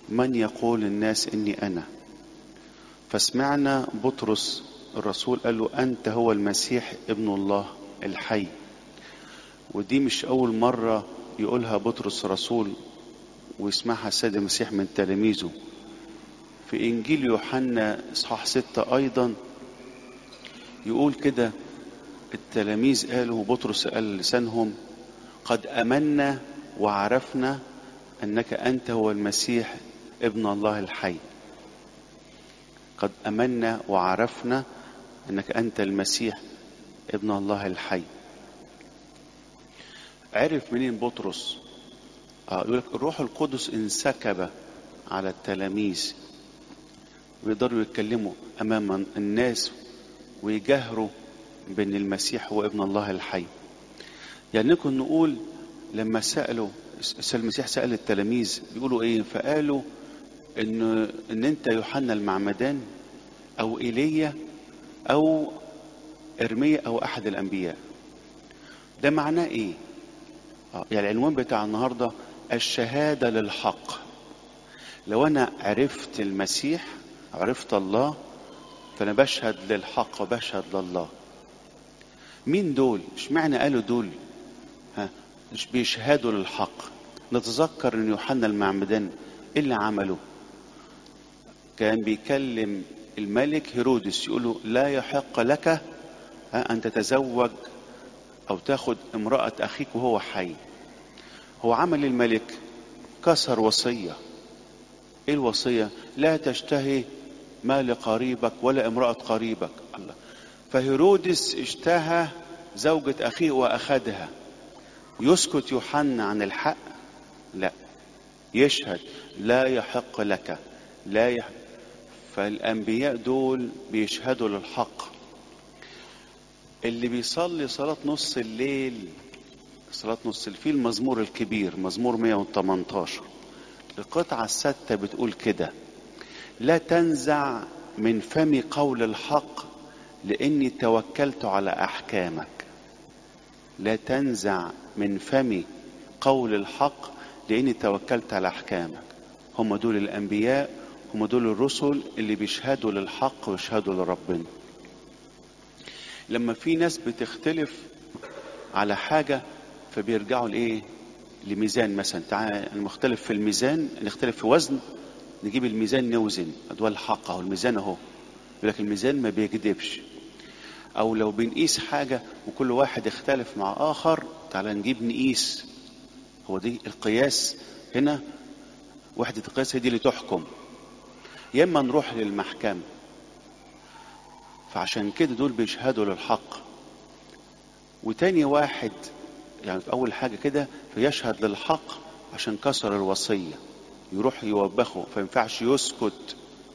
من يقول الناس إني أنا فسمعنا بطرس الرسول قال له أنت هو المسيح ابن الله الحي ودي مش أول مرة يقولها بطرس الرسول ويسمعها السيد المسيح من تلاميذه في إنجيل يوحنا إصحاح ستة أيضا يقول كده التلاميذ قالوا بطرس قال لسانهم قد امنا وعرفنا انك انت هو المسيح ابن الله الحي قد امنا وعرفنا انك انت المسيح ابن الله الحي عرف منين بطرس اه يقول لك الروح القدس انسكب على التلاميذ ويقدروا يتكلموا امام الناس ويجهروا بان المسيح هو ابن الله الحي يعني نكون نقول لما سالوا المسيح سال التلاميذ بيقولوا ايه فقالوا ان ان انت يوحنا المعمدان او ايليا او ارميا او احد الانبياء ده معناه ايه آه يعني العنوان بتاع النهارده الشهاده للحق لو انا عرفت المسيح عرفت الله فانا بشهد للحق وبشهد لله مين دول اشمعنى قالوا دول ها مش بيشهدوا للحق نتذكر ان يوحنا المعمدان ايه اللي عمله كان بيكلم الملك هيرودس يقول له لا يحق لك ها ان تتزوج او تاخد امرأة اخيك وهو حي هو عمل الملك كسر وصية ايه الوصية لا تشتهي مال قريبك ولا امرأة قريبك الله فهيرودس اشتهى زوجة أخيه وأخذها يسكت يوحنا عن الحق لا يشهد لا يحق لك لا يحق فالأنبياء دول بيشهدوا للحق اللي بيصلي صلاة نص الليل صلاة نص الليل في المزمور الكبير مزمور 118 القطعة الستة بتقول كده لا تنزع من فمي قول الحق لاني توكلت على احكامك لا تنزع من فمي قول الحق لاني توكلت على احكامك هم دول الانبياء هم دول الرسل اللي بيشهدوا للحق ويشهدوا لربنا لما في ناس بتختلف على حاجه فبيرجعوا لايه لميزان مثلا تعالى المختلف في الميزان نختلف في وزن نجيب الميزان نوزن ادوال الحق اهو الميزان اهو يقول لك الميزان ما بيكذبش او لو بنقيس حاجه وكل واحد اختلف مع اخر تعالى نجيب نقيس هو دي القياس هنا وحده القياس هي دي اللي تحكم يا اما نروح للمحكمه فعشان كده دول بيشهدوا للحق وتاني واحد يعني في اول حاجه كده فيشهد للحق عشان كسر الوصيه يروح يوبخه فينفعش يسكت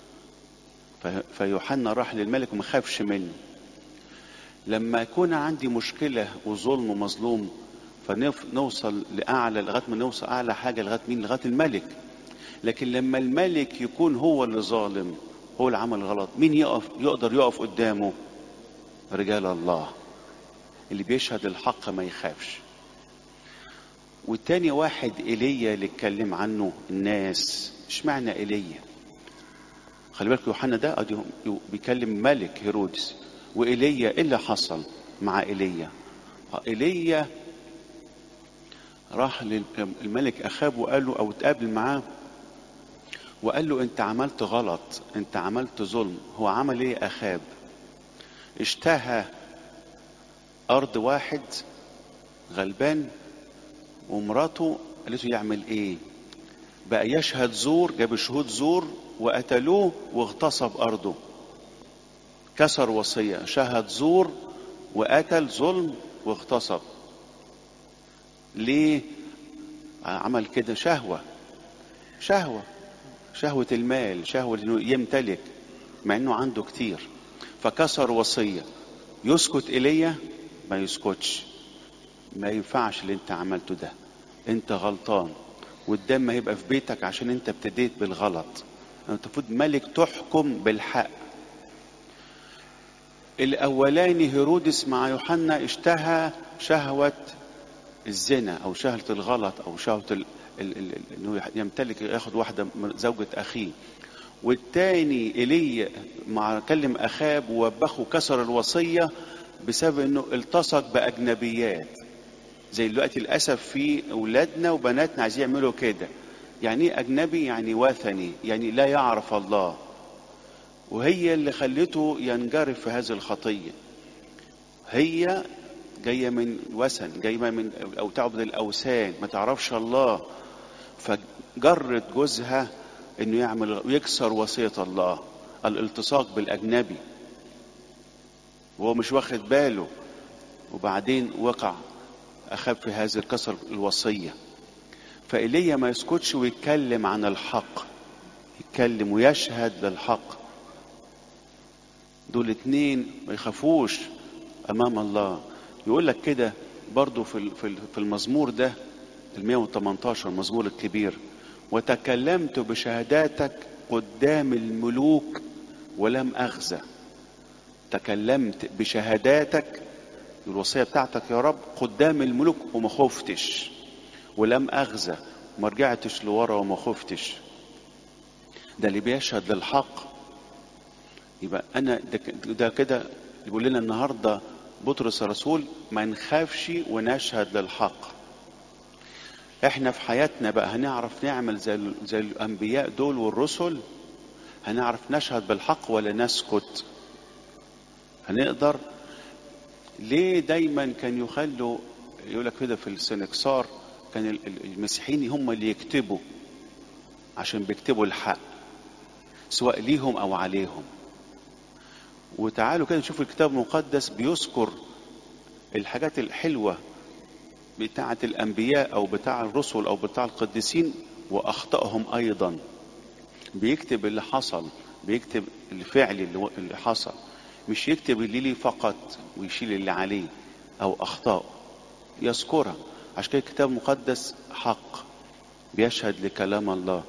فيوحنا راح للملك وما خافش منه لما يكون عندي مشكلة وظلم ومظلوم فنوصل لأعلى لغاية ما نوصل أعلى حاجة لغاية مين لغاية الملك لكن لما الملك يكون هو اللي ظالم هو اللي عمل غلط مين يقف يقدر يقف قدامه رجال الله اللي بيشهد الحق ما يخافش والتاني واحد ايليا اللي اتكلم عنه الناس اشمعنى ايليا خلي بالك يوحنا ده ادي بيكلم ملك هيرودس وايليا ايه اللي حصل مع ايليا ايليا راح للملك اخاب وقال له او اتقابل معاه وقال له انت عملت غلط انت عملت ظلم هو عمل ايه اخاب اشتهى ارض واحد غلبان ومراته قالت له يعمل ايه بقى يشهد زور جاب شهود زور وقتلوه واغتصب ارضه كسر وصيه شهد زور وقتل ظلم واغتصب ليه عمل كده شهوه شهوه شهوه المال شهوه انه يمتلك مع انه عنده كتير فكسر وصيه يسكت ايليا ما يسكتش ما ينفعش اللي انت عملته ده انت غلطان والدم هيبقى في بيتك عشان انت ابتديت بالغلط انت المفروض ملك تحكم بالحق الاولاني هيرودس مع يوحنا اشتهى شهوة الزنا او شهوة الغلط او شهوة ال- ال- ال- انه يح- يمتلك ياخد واحده من زوجة اخيه والتاني ايليا مع كلم اخاب ووبخه كسر الوصيه بسبب انه التصق باجنبيات زي دلوقتي للاسف في اولادنا وبناتنا عايزين يعملوا كده يعني ايه اجنبي يعني وثني يعني لا يعرف الله وهي اللي خلته ينجرف في هذه الخطيه هي جايه من وثن جايه من او تعبد الاوثان ما تعرفش الله فجرت جوزها انه يعمل ويكسر وصيه الله الالتصاق بالاجنبي وهو مش واخد باله وبعدين وقع اخاب في هذا الكسر الوصيه فايليا ما يسكتش ويتكلم عن الحق يتكلم ويشهد للحق دول اتنين ما يخافوش امام الله يقول لك كده برضو في ال- في ال- في المزمور ده ال 118 المزمور الكبير وتكلمت بشهاداتك قدام الملوك ولم اخزى تكلمت بشهاداتك الوصيه بتاعتك يا رب قدام الملوك وما خفتش ولم اخزى وما رجعتش لورا وما خفتش ده اللي بيشهد للحق يبقى انا ده ك- ده كده يقول لنا النهارده بطرس الرسول ما نخافش ونشهد للحق احنا في حياتنا بقى هنعرف نعمل زي ال- زي الانبياء دول والرسل هنعرف نشهد بالحق ولا نسكت هنقدر ليه دايما كان يخلوا يقول لك كده في السنكسار كان ال- ال- المسيحيين هم اللي يكتبوا عشان بيكتبوا الحق سواء ليهم او عليهم وتعالوا كده نشوف الكتاب المقدس بيذكر الحاجات الحلوة بتاعة الأنبياء أو بتاع الرسل أو بتاع القديسين وأخطائهم أيضا بيكتب اللي حصل بيكتب الفعل اللي اللي حصل مش يكتب اللي ليه فقط ويشيل اللي عليه أو أخطاء يذكرها عشان كده الكتاب المقدس حق بيشهد لكلام الله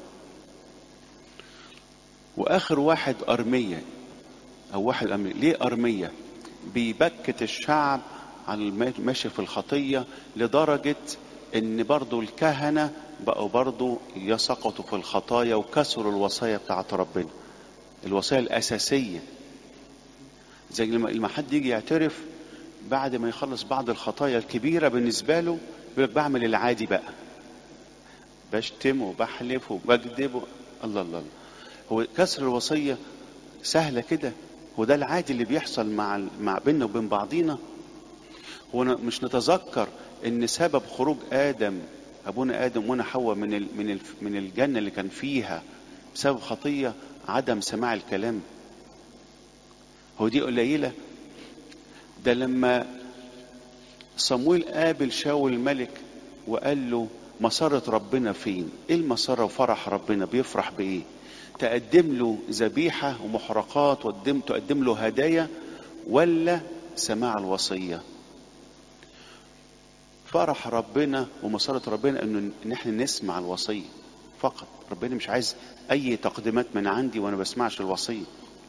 وآخر واحد أرمية أو واحد أرمية ليه أرمية بيبكت الشعب على الماشي في الخطية لدرجة ان برضو الكهنة بقوا برضو يسقطوا في الخطايا وكسروا الوصايا بتاعت ربنا الوصايا الأساسية زي لما لما حد يجي يعترف بعد ما يخلص بعض الخطايا الكبيرة بالنسبة له يقول لك بعمل العادي بقى بشتم وبحلف وبكذب و- الله الله الله هو كسر الوصية سهلة كده هو ده العادي اللي بيحصل مع ال- مع بيننا وبين بعضينا هو ن- مش نتذكر ان سبب خروج ادم ابونا ادم وانا حواء من ال من ال من الجنه اللي كان فيها بسبب خطيه عدم سماع الكلام هو دي قليله ده لما صمويل قابل شاول الملك وقال له مسارة ربنا فين ايه المسارة وفرح ربنا بيفرح بايه تقدم له ذبيحة ومحرقات وتقدم تقدم له هدايا ولا سماع الوصية فرح ربنا ومسارة ربنا انه ان احنا نسمع الوصية فقط ربنا مش عايز اي تقديمات من عندي وانا بسمعش الوصية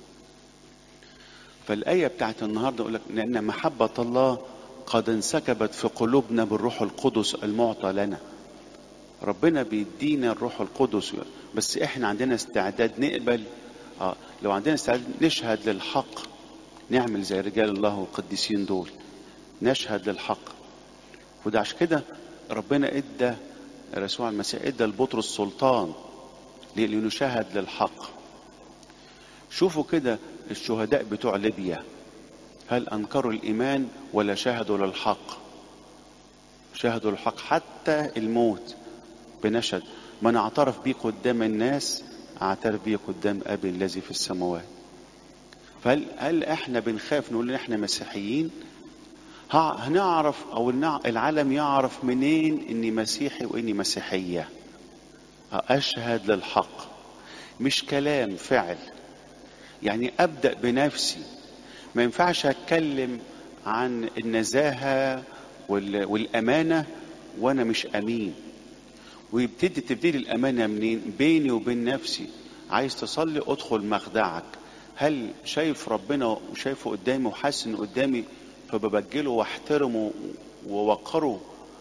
فالآية بتاعت النهاردة يقول لك لأن محبة الله قد انسكبت في قلوبنا بالروح القدس المعطى لنا ربنا بيدينا الروح القدس بس احنا عندنا استعداد نقبل اه لو عندنا استعداد نشهد للحق نعمل زي رجال الله والقديسين دول نشهد للحق وده عشان كده ربنا ادى رسول المسيح ادى لبطرس سلطان لنشهد للحق شوفوا كده الشهداء بتوع ليبيا هل انكروا الايمان ولا شهدوا للحق شهدوا للحق حتى الموت بنشهد من اعترف بي قدام الناس اعترف بي قدام ابي الذي في السماوات فهل هل احنا بنخاف نقول ان احنا مسيحيين ها- هنعرف او النع- العالم يعرف منين اني مسيحي واني مسيحيه اشهد للحق مش كلام فعل يعني ابدا بنفسي ما ينفعش اتكلم عن النزاهه وال- والامانه وانا مش امين ويبتدي تبتدي الامانه منين بيني وبين نفسي عايز تصلي ادخل مخدعك هل شايف ربنا وشايفه قدامي وحاسس انه قدامي فببجله واحترمه ووقره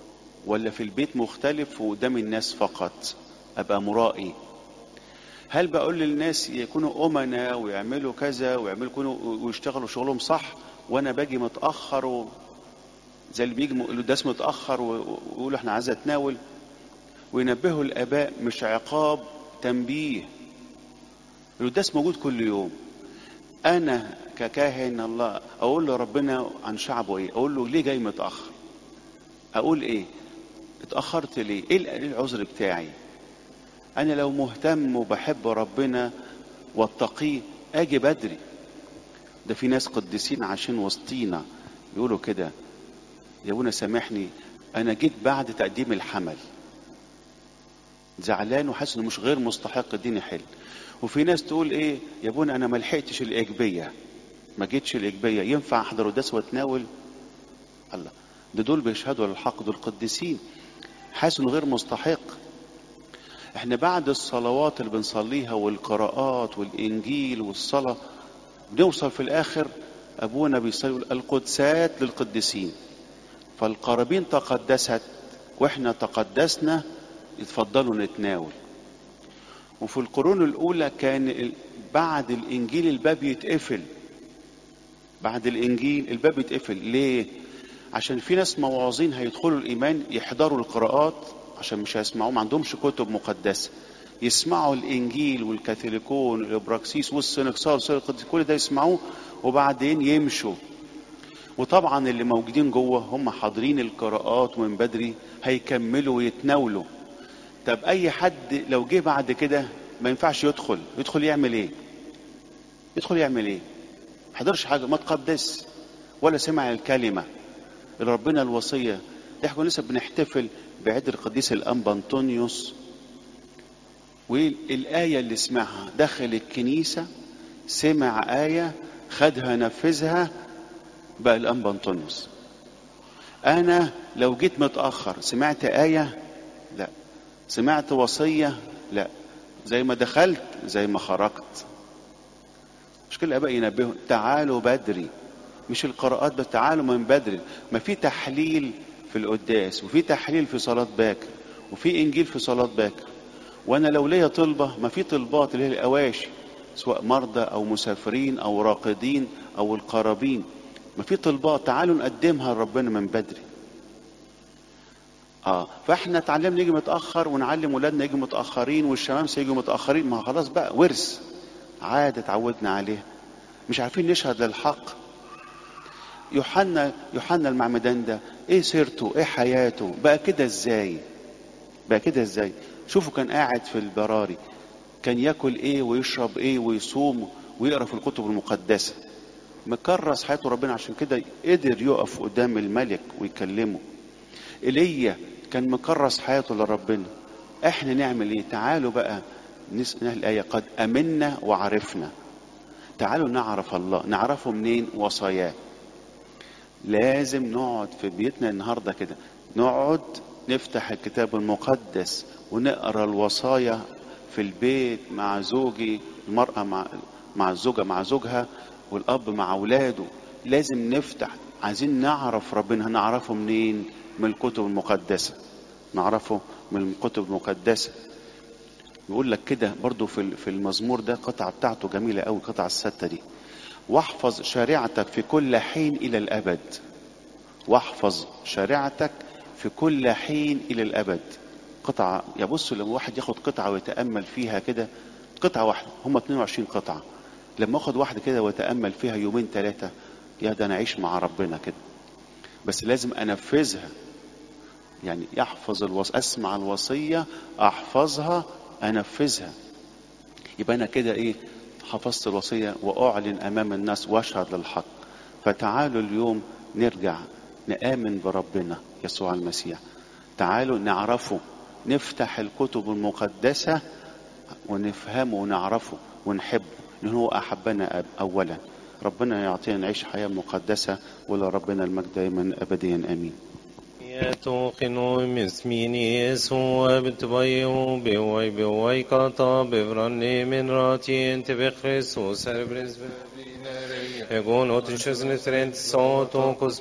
ولا في البيت مختلف وقدام الناس فقط ابقى مرائي هل بقول للناس يكونوا امنا ويعملوا كذا ويعملوا يكونوا ويشتغلوا شغلهم صح وانا باجي متاخر و... زي اللي بيجي القداس متاخر ويقولوا احنا عايز اتناول وينبهوا الاباء مش عقاب تنبيه القداس موجود كل يوم انا ككاهن الله اقول لربنا عن شعبه ايه اقول له ليه جاي متاخر اقول ايه اتاخرت ليه ايه العذر بتاعي انا لو مهتم وبحب ربنا واتقيه اجي بدري ده في ناس قديسين عشان وسطينا يقولوا كده يا ابونا سامحني انا جيت بعد تقديم الحمل زعلان وحاسس انه مش غير مستحق اديني حل وفي ناس تقول ايه يا ابونا انا ما لحقتش الاجبيه ما جيتش الاجبيه ينفع احضر قداس واتناول الله ده دول بيشهدوا للحق دول قديسين حاسس انه غير مستحق احنا بعد الصلوات اللي بنصليها والقراءات والانجيل والصلاه بنوصل في الاخر ابونا بيصلي القدسات للقديسين فالقرابين تقدست واحنا تقدسنا يتفضلوا نتناول وفي القرون الاولى كان بعد الانجيل الباب يتقفل بعد الانجيل الباب يتقفل ليه عشان في ناس موعظين هيدخلوا الايمان يحضروا القراءات عشان مش هيسمعوا ما عندهمش كتب مقدسه يسمعوا الانجيل والكاثوليكون والابراكسيس والسنكسار كل ده يسمعوه وبعدين يمشوا وطبعا اللي موجودين جوه هم حاضرين القراءات من بدري هيكملوا ويتناولوا طب اي حد لو جه بعد كده ما ينفعش يدخل يدخل يعمل ايه يدخل يعمل ايه ما حضرش حاجه ما تقدس ولا سمع الكلمه اللي ربنا الوصيه احنا لسه بنحتفل بعيد القديس الانبا انطونيوس والايه اللي سمعها دخل الكنيسه سمع ايه خدها نفذها بقى الانبا انطونيوس انا لو جيت متاخر سمعت ايه لا سمعت وصيه لا زي ما دخلت زي ما خرجت مش كل الاباء ينبهوا تعالوا بدري مش القراءات بس تعالوا من بدري ما في تحليل في القداس وفي تحليل في صلاه باكر وفي انجيل في صلاه باكر وانا لو ليا طلبه ما في طلبات اللي هي الاواشي سواء مرضى او مسافرين او راقدين او القرابين ما في طلبات تعالوا نقدمها لربنا من بدري اه فاحنا اتعلمنا نيجي متاخر ونعلم ولادنا يجوا متاخرين والشمامسه يجوا متاخرين ما خلاص بقى ورث عاده اتعودنا عليها مش عارفين نشهد للحق يوحنا يوحنا المعمدان ده ايه سيرته ايه حياته بقى كده ازاي بقى كده ازاي شوفوا كان قاعد في البراري كان ياكل ايه ويشرب ايه ويصوم ويقرا في الكتب المقدسه مكرس حياته ربنا عشان كده قدر يقف قدام الملك ويكلمه ايليا كان مكرس حياته لربنا احنا نعمل ايه تعالوا بقى نسمع الايه قد امنا وعرفنا تعالوا نعرف الله نعرفه منين وصاياه لازم نقعد في بيتنا النهارده كده نقعد نفتح الكتاب المقدس ونقرا الوصايا في البيت مع زوجي المرأة مع مع الزوجة مع زوجها والأب مع أولاده لازم نفتح عايزين نعرف ربنا هنعرفه منين من الكتب المقدسة نعرفه من الكتب المقدسة يقول لك كده برضو في في المزمور ده قطعة بتاعته جميلة قوي القطعة الستة دي واحفظ شريعتك في كل حين إلى الأبد واحفظ شريعتك في كل حين إلى الأبد قطعة يبص لما واحد ياخد قطعة ويتأمل فيها كده قطعة واحدة هم 22 قطعة لما اخد واحدة كده واتأمل فيها يومين ثلاثة يا ده انا اعيش مع ربنا كده بس لازم انفذها يعني يحفظ الوص اسمع الوصية احفظها انفذها يبقى انا كده ايه حفظت الوصية واعلن امام الناس واشهد للحق فتعالوا اليوم نرجع نآمن بربنا يسوع المسيح تعالوا نعرفه نفتح الكتب المقدسة ونفهمه ونعرفه ونحبه لأنه هو أحبنا أولا ربنا يعطينا نعيش حياة مقدسة ولربنا المجد دائما أبديا آمين يتوقن مسميني يسوع بتبيو بيوي بيوي كاتا بفرني من راتي انت بخريستوس سربرز يقول اوتنشز نترنت صوتو